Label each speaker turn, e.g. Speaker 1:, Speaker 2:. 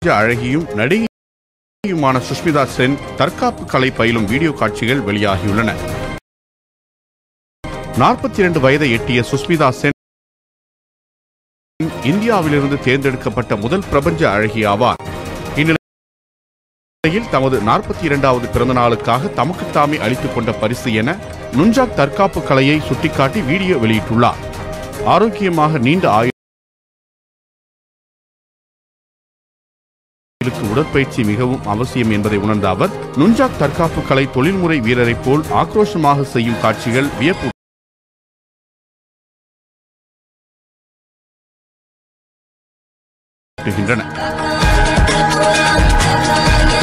Speaker 1: அழகியும் நடிகையுமான சுஷ்மிதா சென் தற்காப்பு கலை பயிலும் வீடியோ காட்சிகள் வெளியாகியுள்ளன நாற்பத்தி இரண்டு வயதை எட்டிய சுஷ்மிதா சென் இந்தியாவிலிருந்து தேர்ந்தெடுக்கப்பட்ட முதல் பிரபஞ்ச அழகி ஆவார் இந்நிலையில் தமது நாற்பத்தி இரண்டாவது பிறந்த நாளுக்காக தமக்குத்தாமே அளித்துக் கொண்ட பரிசு என நுஞ்சாக் தற்காப்பு கலையை சுட்டிக்காட்டி வீடியோ வெளியிட்டுள்ளார் ஆரோக்கியமாக நீண்ட ஆயுளுக்கு உடற்பயிற்சி மிகவும் அவசியம் என்பதை உணர்ந்த அவர் நுஞ்சாக் தற்காப்பு கலை தொழில்முறை வீரரைப் போல் ஆக்ரோஷமாக செய்யும் காட்சிகள் வியப்பு ஊட்டுகின்றன